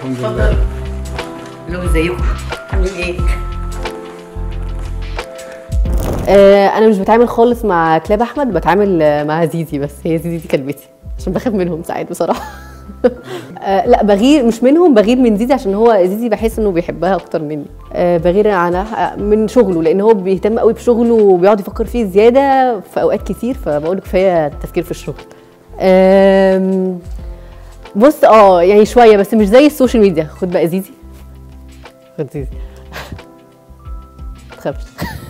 الحمد اتفضل لله لو ازيكم عاملين ايه؟ آه، انا مش بتعامل خالص مع كلاب احمد بتعامل آه، مع زيزي بس هي زيزي دي كلبتي عشان بخاف منهم ساعات بصراحه آه، لا بغير مش منهم بغير من زيزي عشان هو زيزي بحس انه بيحبها اكتر مني آه، بغير عنها من شغله لان هو بيهتم قوي بشغله وبيقعد يفكر فيه زياده في اوقات كتير فبقول له كفايه التفكير في الشغل آم، بص اه يعني شويه بس مش زي السوشيال ميديا خد بقى زيزي خد زيزي تخافش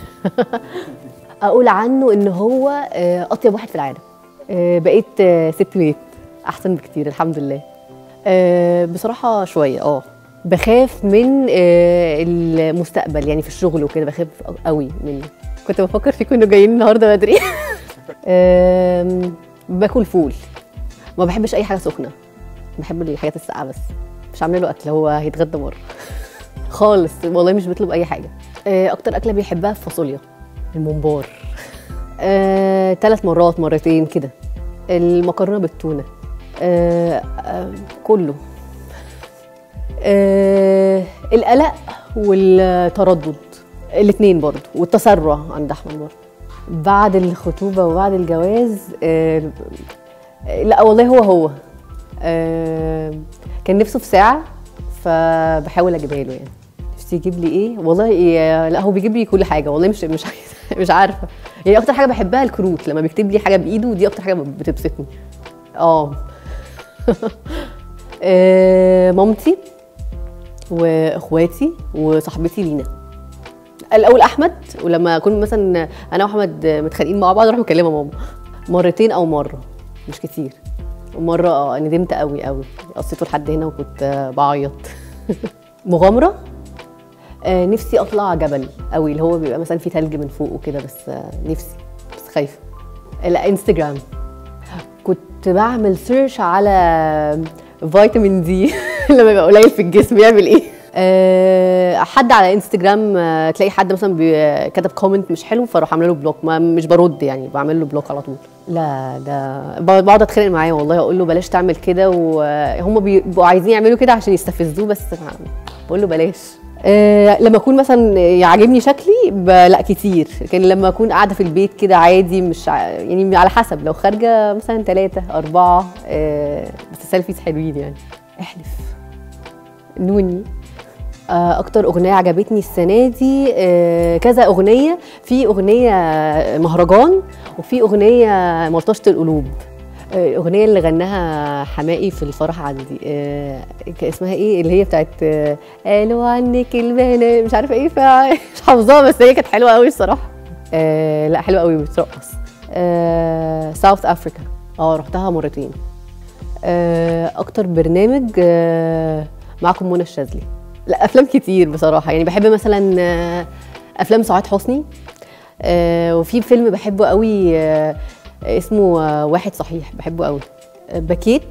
اقول عنه ان هو آه، اطيب واحد في العالم آه، بقيت آه، ست بيت احسن بكتير الحمد لله آه، بصراحه شويه اه بخاف من آه، المستقبل يعني في الشغل وكده بخاف قوي منه كنت بفكر فيكم انه جايين النهارده بدري آم، باكل فول ما بحبش اي حاجه سخنه بحب الحاجات الساقعه بس مش عامله له اكل هو هيتغدى بره خالص والله مش بطلب اي حاجه آه، اكتر اكله بيحبها الفاصوليا الممبار آه، ثلاث مرات مرتين كده المكرونه بالتونه آه، آه، كله آه، القلق والتردد الاثنين برضو والتسرع عند احمد برضو بعد الخطوبه وبعد الجواز آه، لا والله هو هو آه، كان نفسه في ساعه فبحاول اجيبها له يعني نفسي يجيب لي ايه والله إيه لا هو بيجيب لي كل حاجه والله مش مش عايزة- مش عارفه يعني اكتر حاجه بحبها الكروت لما بيكتب لي حاجه بايده ودي اكتر حاجه بتبسطني اه آه، مامتي واخواتي وصاحبتي لينا الاول احمد ولما اكون مثلا انا واحمد متخانقين مع بعض اروح مكلمه ماما مرتين او مره مش كتير ومره اه ندمت قوي قوي قصيته لحد هنا وكنت آه، بعيط مغامره آه، نفسي اطلع جبل قوي اللي هو بيبقى مثلا فيه تلج من فوق وكده بس آه، نفسي بس خايفه لا انستجرام كنت بعمل سيرش على فيتامين دي لما يبقى قليل في الجسم يعمل ايه أه حد على انستجرام آه، تلاقي حد مثلا بي- كتب كومنت مش حلو فاروح عامله له بلوك ما مش برد يعني بعمل له بلوك على طول لا ده ب- بقعد اتخانق معاه والله اقول له بلاش تعمل كده وهم بيبقوا عايزين يعملوا كده عشان يستفزوه بس أنا بقول له بلاش أه لما اكون مثلا يعجبني شكلي ب- لا كتير لكن لما اكون قاعده في البيت كده عادي مش ع- يعني على حسب لو خارجه مثلا ثلاثه اربعه أه بس السيلفيز حلوين يعني احلف نوني آه، اكتر اغنيه عجبتني السنه دي آه، كذا اغنيه في اغنيه مهرجان وفي اغنيه ملطشه القلوب آه، الاغنيه اللي غناها حماقي في الفرح عندي آه، ك- اسمها ايه اللي هي بتاعت آه، قالوا عنك البنات مش عارفه ايه فا- مش حافظاها بس هي كانت حلوه قوي الصراحه آه، لا حلوه قوي بترقص ساوث افريكا اه رحتها مرتين آه، اكتر برنامج آه، معكم منى الشاذلي لا افلام كتير بصراحه يعني بحب مثلا آه، افلام سعاد حسني آه، وفي فيلم بحبه قوي آه، اسمه آه، واحد صحيح بحبه قوي آه، بكيت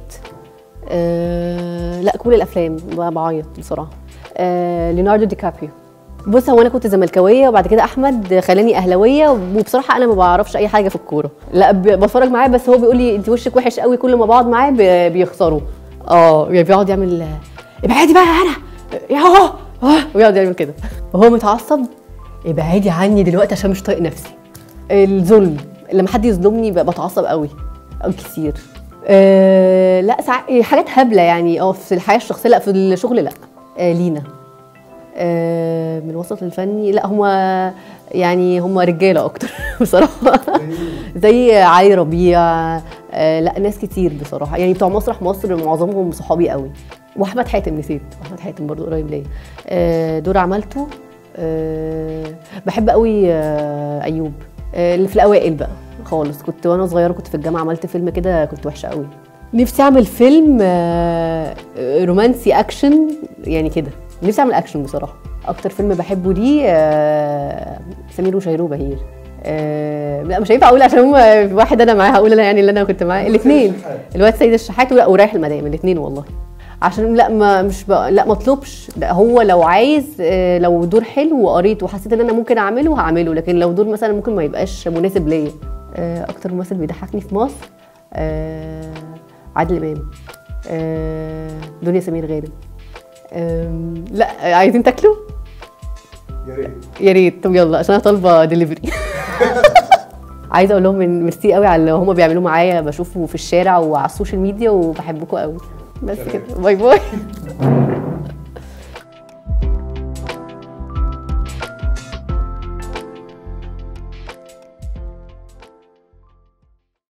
آه، لا كل الافلام ب- بعيط بصراحه آه، ليوناردو دي كابريو بص هو انا كنت زملكاويه وبعد كده احمد خلاني اهلاويه وبصراحه انا ما بعرفش اي حاجه في الكوره لا ب- بتفرج معاه بس هو بيقول لي انت وشك وحش قوي كل ما بقعد معاه ب- بيخسروا اه يعني بيقعد يعمل ابعدي بقى انا يا هو آه، ويقعد يعمل كده وهو متعصب ابعدي عني دلوقتي عشان مش طايق نفسي الظلم لما حد يظلمني ب- بتعصب قوي أو كتير أه لا ساعات حاجات هبله يعني اه في الحياه الشخصيه لا في الشغل لا أه لينا أه من الوسط الفني لا هم يعني هم رجاله اكتر بصراحه زي علي ربيع أه لا ناس كتير بصراحه يعني بتوع مسرح مصر معظمهم صحابي قوي واحمد حاتم نسيت احمد حاتم برضو قريب ليا أه دور عملته أه بحب قوي أه ايوب أه اللي في الاوائل بقى خالص كنت وانا صغيره كنت في الجامعه عملت فيلم كده كنت وحشه قوي نفسي اعمل فيلم آه، رومانسي اكشن يعني كده نفسي اعمل اكشن بصراحه اكتر فيلم بحبه ليه آه، سمير وشهير وبهير آه، لا مش هينفع اقول عشان هم واحد انا معاه هقول انا يعني اللي انا كنت معاه الاثنين الواد سيد الشحات ولا ورايح المدام الاثنين والله عشان لا ما مش بقى لا ما اطلبش لا هو لو عايز آه، لو دور حلو وقريت وحسيت ان انا ممكن اعمله هعمله لكن لو دور مثلا ممكن ما يبقاش مناسب ليا آه، اكتر ممثل بيضحكني في مصر آه، عادل امام آه، دنيا سمير غانم أم، لا عايزين تاكلوا يا ريت يا ريت طب يلا عشان انا طالبه دليفري عايزه اقول لهم من ميرسي قوي على اللي هم بيعملوه معايا بشوفه في الشارع وعلى السوشيال ميديا وبحبكم قوي بس كده باي باي